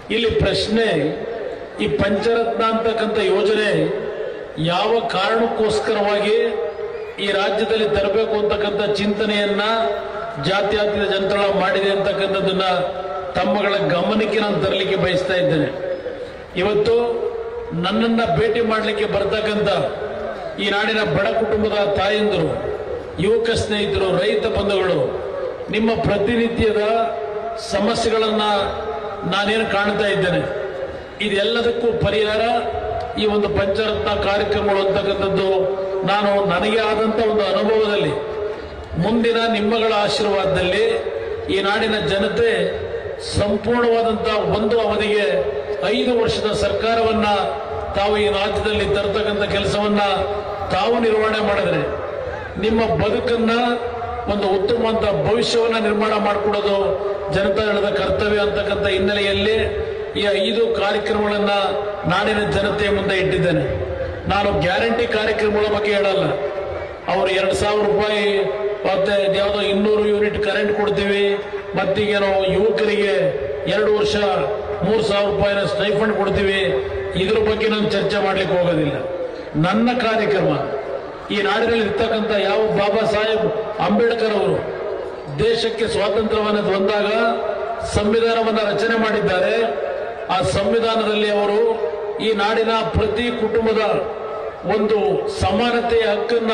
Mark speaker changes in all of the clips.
Speaker 1: ಇಲ್ಲಿ ಪ್ರಶ್ನೆ ಈ ಪಂಚರತ್ನ ಅಂತಕ್ಕಂಥ ಯೋಜನೆ ಯಾವ ಕಾರಣಕ್ಕೋಸ್ಕರವಾಗಿ ಈ ರಾಜ್ಯದಲ್ಲಿ ತರಬೇಕು ಅಂತಕ್ಕಂಥ ಚಿಂತನೆಯನ್ನ ಜಾತ್ಯತೀತ ಜನತಾಳ ಮಾಡಿದೆ ಅಂತಕ್ಕಂಥದ್ದನ್ನ ತಮ್ಮಗಳ ಗಮನಕ್ಕೆ ನಾನು ತರಲಿಕ್ಕೆ ಬಯಸ್ತಾ ಇದ್ದೇನೆ ಇವತ್ತು ನನ್ನನ್ನ ಭೇಟಿ ಮಾಡಲಿಕ್ಕೆ ಬರ್ತಕ್ಕಂಥ ಈ ನಾಡಿನ ಬಡ ಕುಟುಂಬದ ತಾಯಂದರು ಯುವಕ ಸ್ನೇಹಿತರು ರೈತ ಬಂಧುಗಳು ನಿಮ್ಮ ಪ್ರತಿನಿತ್ಯದ ಸಮಸ್ಯೆಗಳನ್ನ ನಾನೇನು ಕಾಣ್ತಾ ಇದ್ದೇನೆ ಇದೆಲ್ಲದಕ್ಕೂ ಪರಿಹಾರ ಈ ಒಂದು ಪಂಚರತ್ನ ಕಾರ್ಯಕ್ರಮಗಳು ಅಂತಕ್ಕಂಥದ್ದು ನಾನು ನನಗೆ ಆದಂತ ಒಂದು ಅನುಭವದಲ್ಲಿ ಮುಂದಿನ ನಿಮ್ಮಗಳ ಆಶೀರ್ವಾದದಲ್ಲಿ ಈ ನಾಡಿನ ಜನತೆ ಸಂಪೂರ್ಣವಾದಂತಹ ಒಂದು ಅವಧಿಗೆ ಐದು ವರ್ಷದ ಸರ್ಕಾರವನ್ನ ತಾವು ಈ ರಾಜ್ಯದಲ್ಲಿ ತರತಕ್ಕಂಥ ಕೆಲಸವನ್ನ ತಾವು ನಿರ್ವಹಣೆ ಮಾಡಿದ್ರೆ ನಿಮ್ಮ ಬದುಕನ್ನ ಒಂದು ಉತ್ತಮವಾದ ಭವಿಷ್ಯವನ್ನ ನಿರ್ಮಾಣ ಮಾಡಿಕೊಡೋದು ಜನತಾದಳದ ಕರ್ತವ್ಯ ಅಂತಕ್ಕಂಥ ಹಿನ್ನೆಲೆಯಲ್ಲಿ ಈ ಐದು ಕಾರ್ಯಕ್ರಮಗಳನ್ನ ನಾಡಿನ ಜನತೆಯ ಮುಂದೆ ಇಟ್ಟಿದ್ದೇನೆ ನಾನು ಗ್ಯಾರಂಟಿ ಕಾರ್ಯಕ್ರಮಗಳ ಬಗ್ಗೆ ಹೇಳಲ್ಲ ಅವರು ಎರಡು ಸಾವಿರ ರೂಪಾಯಿ ಮತ್ತೆ ಯಾವುದೋ ಇನ್ನೂರು ಯೂನಿಟ್ ಕರೆಂಟ್ ಕೊಡ್ತೀವಿ ಮತ್ತೀಗೇನೋ ಯುವಕರಿಗೆ ಎರಡು ವರ್ಷ ಮೂರು ಸಾವಿರ ರೂಪಾಯಿನ ಸ್ಟೈಫಂಡ್ ಕೊಡ್ತೀವಿ ಇದ್ರ ಬಗ್ಗೆ ನಾನು ಚರ್ಚೆ ಮಾಡ್ಲಿಕ್ಕೆ ಹೋಗೋದಿಲ್ಲ ನನ್ನ ಕಾರ್ಯಕ್ರಮ ಈ ನಾಡಿನಲ್ಲಿ ಇರ್ತಕ್ಕಂಥ ಯಾವ ಬಾಬಾ ಸಾಹೇಬ್ ಅಂಬೇಡ್ಕರ್ ಅವರು ದೇಶಕ್ಕೆ ಸ್ವಾತಂತ್ರ್ಯವನ್ನು ಬಂದಾಗ ಸಂವಿಧಾನವನ್ನು ರಚನೆ ಮಾಡಿದ್ದಾರೆ ಆ ಸಂವಿಧಾನದಲ್ಲಿ ಅವರು ಈ ನಾಡಿನ ಪ್ರತಿ ಕುಟುಂಬದ ಒಂದು ಸಮಾನತೆಯ ಹಕ್ಕನ್ನ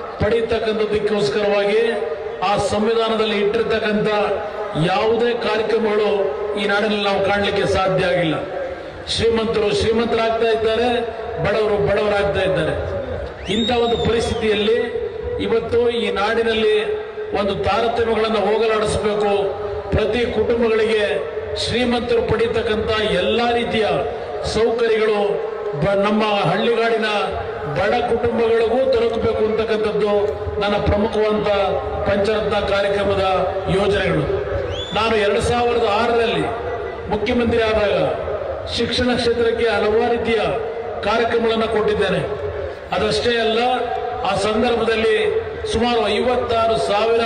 Speaker 1: ಪಡೀತಕ್ಕಂಥದ್ದಕ್ಕೋಸ್ಕರವಾಗಿ ಆ ಸಂವಿಧಾನದಲ್ಲಿ ಇಟ್ಟಿರ್ತಕ್ಕಂಥ ಯಾವುದೇ ಕಾರ್ಯಕ್ರಮಗಳು ಈ ನಾಡಿನಲ್ಲಿ ನಾವು ಕಾಣಲಿಕ್ಕೆ ಸಾಧ್ಯ ಆಗಿಲ್ಲ ಶ್ರೀಮಂತರು ಶ್ರೀಮಂತರಾಗ್ತಾ ಇದ್ದಾರೆ ಬಡವರು ಬಡವರಾಗ್ತಾ ಇದ್ದಾರೆ ಇಂಥ ಒಂದು ಪರಿಸ್ಥಿತಿಯಲ್ಲಿ ಇವತ್ತು ಈ ನಾಡಿನಲ್ಲಿ ಒಂದು ತಾರತಮ್ಯಗಳನ್ನು ಹೋಗಲಾಡಿಸಬೇಕು ಪ್ರತಿ ಕುಟುಂಬಗಳಿಗೆ ಶ್ರೀಮಂತರು ಪಡೀತಕ್ಕಂಥ ಎಲ್ಲಾ ರೀತಿಯ ಸೌಕರ್ಯಗಳು ಬ- ನಮ್ಮ ಹಳ್ಳಿಗಾಡಿನ ಬಡ ಕುಟುಂಬಗಳಿಗೂ ದೊರಕಬೇಕು ಅಂತಕ್ಕಂಥದ್ದು ನನ್ನ ಪ್ರಮುಖವಾದ ಪಂಚರತ್ನ ಕಾರ್ಯಕ್ರಮದ ಯೋಜನೆಗಳು ನಾನು ಎರಡ್ ಸಾವಿರದ ಆರರಲ್ಲಿ ಮುಖ್ಯಮಂತ್ರಿ ಆದಾಗ ಶಿಕ್ಷಣ ಕ್ಷೇತ್ರಕ್ಕೆ ಹಲವಾರು ರೀತಿಯ ಕಾರ್ಯಕ್ರಮಗಳನ್ನು ಕೊಟ್ಟಿದ್ದೇನೆ ಅದಷ್ಟೇ ಅಲ್ಲ ಆ ಸಂದರ್ಭದಲ್ಲಿ ಸುಮಾರು ಐವತ್ತಾರು ಸಾವಿರ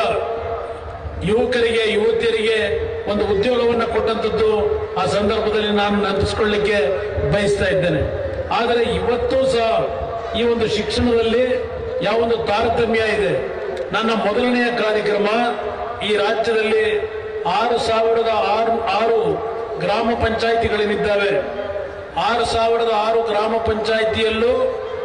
Speaker 1: ಯುವಕರಿಗೆ ಯುವತಿಯರಿಗೆ ಒಂದು ಉದ್ಯೋಗವನ್ನು ಕೊಟ್ಟಂತದ್ದು ಆ ಸಂದರ್ಭದಲ್ಲಿ ನಾನು ನೆನಪಿಸ್ಕೊಳ್ಳಿಕ್ಕೆ ಬಯಸ್ತಾ ಇದ್ದೇನೆ ಆದರೆ ಇವತ್ತೂ ಸಹ ಈ ಒಂದು ಶಿಕ್ಷಣದಲ್ಲಿ ಯಾವೊಂದು ತಾರತಮ್ಯ ಇದೆ ನನ್ನ ಮೊದಲನೆಯ ಕಾರ್ಯಕ್ರಮ ಈ ರಾಜ್ಯದಲ್ಲಿ ಆರು ಸಾವಿರದ ಆರು ಆರು ಗ್ರಾಮ ಪಂಚಾಯಿತಿಗಳೇನಿದ್ದಾವೆ ಆರು ಸಾವಿರದ ಆರು ಗ್ರಾಮ ಪಂಚಾಯಿತಿಯಲ್ಲೂ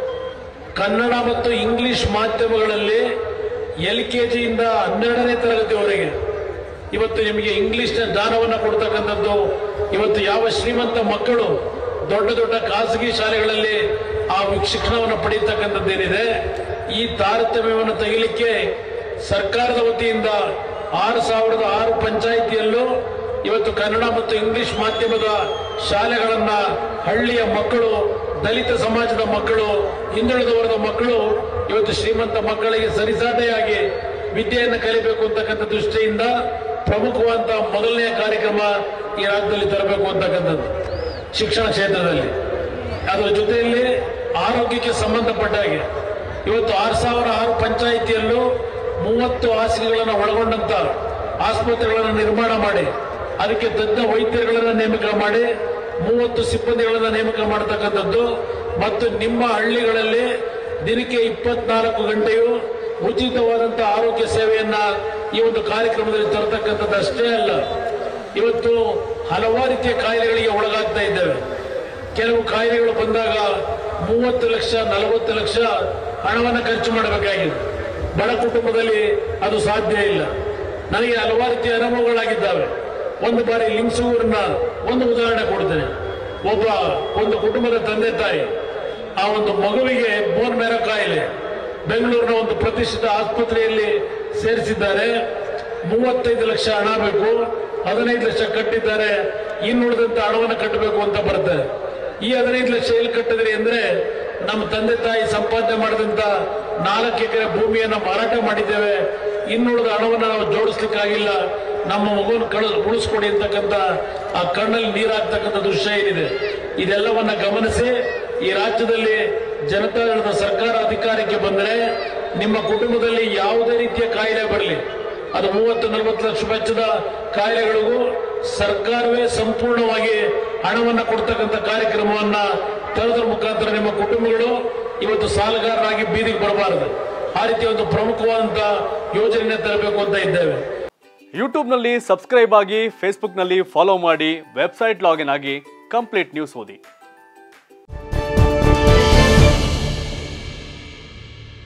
Speaker 1: ಕನ್ನಡ ಮತ್ತು ಇಂಗ್ಲಿಷ್ ಮಾಧ್ಯಮಗಳಲ್ಲಿ ಎಲ್ ಕೆ ಜಿಯಿಂದ ಹನ್ನೆರಡನೇ ತರಗತಿವರೆಗೆ ಇವತ್ತು ನಿಮಗೆ ಇಂಗ್ಲಿಷ್ನ ಜ್ಞಾನವನ್ನು ಕೊಡ್ತಕ್ಕಂಥದ್ದು ಇವತ್ತು ಯಾವ ಶ್ರೀಮಂತ ಮಕ್ಕಳು ದೊಡ್ಡ ದೊಡ್ಡ ಖಾಸಗಿ ಶಾಲೆಗಳಲ್ಲಿ ಆ ಶಿಕ್ಷಣವನ್ನು ಪಡೆಯತಕ್ಕಂಥದ್ದೇನಿದೆ ಈ ತಾರತಮ್ಯವನ್ನು ತೆಗಿಲಿಕ್ಕೆ ಸರ್ಕಾರದ ವತಿಯಿಂದ ಆರು ಸಾವಿರದ ಆರು ಪಂಚಾಯಿತಿಯಲ್ಲೂ ಇವತ್ತು ಕನ್ನಡ ಮತ್ತು ಇಂಗ್ಲಿಷ್ ಮಾಧ್ಯಮದ ಶಾಲೆಗಳನ್ನ ಹಳ್ಳಿಯ ಮಕ್ಕಳು ದಲಿತ ಸಮಾಜದ ಮಕ್ಕಳು ಹಿಂದುಳಿದ ವರ್ಗದ ಮಕ್ಕಳು ಇವತ್ತು ಶ್ರೀಮಂತ ಮಕ್ಕಳಿಗೆ ಸರಿಸಾಟೆಯಾಗಿ ವಿದ್ಯೆಯನ್ನು ಕಲಿಬೇಕು ಅಂತಕ್ಕಂಥ ದೃಷ್ಟಿಯಿಂದ ಪ್ರಮುಖವಾದಂತಹ ಮೊದಲನೆಯ ಕಾರ್ಯಕ್ರಮ ಈ ರಾಜ್ಯದಲ್ಲಿ ತರಬೇಕು ಅಂತಕ್ಕಂಥದ್ದು ಶಿಕ್ಷಣ ಕ್ಷೇತ್ರದಲ್ಲಿ ಅದರ ಜೊತೆಯಲ್ಲಿ ಆರೋಗ್ಯಕ್ಕೆ ಸಂಬಂಧಪಟ್ಟ ಹಾಗೆ ಇವತ್ತು ಆರು ಸಾವಿರ ಆರು ಪಂಚಾಯಿತಿಯಲ್ಲೂ ಮೂವತ್ತು ಹಾಸಿಗೆಗಳನ್ನು ಒಳಗೊಂಡಂತ ಆಸ್ಪತ್ರೆಗಳನ್ನು ನಿರ್ಮಾಣ ಮಾಡಿ ಅದಕ್ಕೆ ತಜ್ಞ ವೈದ್ಯರುಗಳನ್ನು ನೇಮಕ ಮಾಡಿ ಮೂವತ್ತು ಸಿಬ್ಬಂದಿಗಳನ್ನು ನೇಮಕ ಮಾಡತಕ್ಕಂಥದ್ದು ಮತ್ತು ನಿಮ್ಮ ಹಳ್ಳಿಗಳಲ್ಲಿ ದಿನಕ್ಕೆ ಇಪ್ಪತ್ನಾಲ್ಕು ಗಂಟೆಯು ಉಚಿತವಾದಂತಹ ಆರೋಗ್ಯ ಸೇವೆಯನ್ನ ಈ ಒಂದು ಕಾರ್ಯಕ್ರಮದಲ್ಲಿ ತರತಕ್ಕಂಥದ್ದು ಅಷ್ಟೇ ಅಲ್ಲ ಇವತ್ತು ಹಲವಾರು ರೀತಿಯ ಕಾಯಿಲೆಗಳಿಗೆ ಒಳಗಾಗ್ತಾ ಇದ್ದೇವೆ ಕೆಲವು ಕಾಯಿಲೆಗಳು ಬಂದಾಗ ಮೂವತ್ತು ಲಕ್ಷ ನಲವತ್ತು ಲಕ್ಷ ಹಣವನ್ನು ಖರ್ಚು ಮಾಡಬೇಕಾಗಿದೆ ಬಡ ಕುಟುಂಬದಲ್ಲಿ ಅದು ಸಾಧ್ಯ ಇಲ್ಲ ನನಗೆ ಹಲವಾರು ರೀತಿಯ ಅನುಭವಗಳಾಗಿದ್ದಾವೆ ಒಂದು ಬಾರಿ ಲಿಂಗ್ಸೂರಿನ ಒಂದು ಉದಾಹರಣೆ ಕೊಡ್ತೇನೆ ಒಬ್ಬ ಒಂದು ಕುಟುಂಬದ ತಂದೆ ತಾಯಿ ಆ ಒಂದು ಮಗುವಿಗೆ ಬೋನ್ ಮೇರೋ ಕಾಯಿಲೆ ಬೆಂಗಳೂರಿನ ಒಂದು ಪ್ರತಿಷ್ಠಿತ ಆಸ್ಪತ್ರೆಯಲ್ಲಿ ಸೇರಿಸಿದ್ದಾರೆ ಮೂವತ್ತೈದು ಲಕ್ಷ ಹಣ ಬೇಕು ಹದಿನೈದು ಲಕ್ಷ ಕಟ್ಟಿದ್ದಾರೆ ಇನ್ನುಳಿದಂತ ಹಣವನ್ನು ಕಟ್ಟಬೇಕು ಅಂತ ಬರ್ತಾರೆ ಈ ಹದಿನೈದು ಲಕ್ಷ ಎಲ್ಲಿ ಕಟ್ಟಿದ್ರಿ ಅಂದ್ರೆ ನಮ್ಮ ತಂದೆ ತಾಯಿ ಸಂಪಾದನೆ ಮಾಡಿದಂತ ನಾಲ್ಕು ಎಕರೆ ಭೂಮಿಯನ್ನ ಮಾರಾಟ ಮಾಡಿದ್ದೇವೆ ಇನ್ನುಳಿದ ಹಣವನ್ನು ನಾವು ಜೋಡಿಸ್ಲಿಕ್ಕಾಗಿಲ್ಲ ನಮ್ಮ ಮಗುವನ್ನು ಕಳ ಉಳಿಸ್ಕೊಡಿ ಅಂತಕ್ಕಂಥ ಆ ಕಣ್ಣಲ್ಲಿ ನೀರಾಗ್ತಕ್ಕಂಥ ದೃಶ್ಯ ಏನಿದೆ ಇದೆಲ್ಲವನ್ನ ಗಮನಿಸಿ ಈ ರಾಜ್ಯದಲ್ಲಿ ಜನತಾದಳದ ಸರ್ಕಾರ ಅಧಿಕಾರಕ್ಕೆ ಬಂದರೆ ನಿಮ್ಮ ಕುಟುಂಬದಲ್ಲಿ ಯಾವುದೇ ರೀತಿಯ ಕಾಯಿಲೆ ಬರಲಿ ಅದು ಮೂವತ್ತು ನಲವತ್ತು ಲಕ್ಷ ವೆಚ್ಚದ ಕಾಯಿಲೆಗಳಿಗೂ ಸರ್ಕಾರವೇ ಸಂಪೂರ್ಣವಾಗಿ ಹಣವನ್ನ ಕೊಡ್ತಕ್ಕಂಥ ಕಾರ್ಯಕ್ರಮವನ್ನ ತರೋದ್ರ ಮುಖಾಂತರ ನಿಮ್ಮ ಕುಟುಂಬಗಳು ಇವತ್ತು ಸಾಲಗಾರರಾಗಿ ಬೀದಿಗೆ ಬರಬಾರದು ಆ ರೀತಿ ಒಂದು ಪ್ರಮುಖವಾದಂತ ಯೋಜನೆ ತರಬೇಕು ಅಂತ ಇದ್ದೇವೆ
Speaker 2: ಯೂಟ್ಯೂಬ್ನಲ್ಲಿ ಸಬ್ಸ್ಕ್ರೈಬ್ ಆಗಿ ಫೇಸ್ಬುಕ್ನಲ್ಲಿ ಫಾಲೋ ಮಾಡಿ ವೆಬ್ಸೈಟ್ ಲಾಗಿನ್ ಆಗಿ ಕಂಪ್ಲೀಟ್ ನ್ಯೂಸ್ ಓದಿ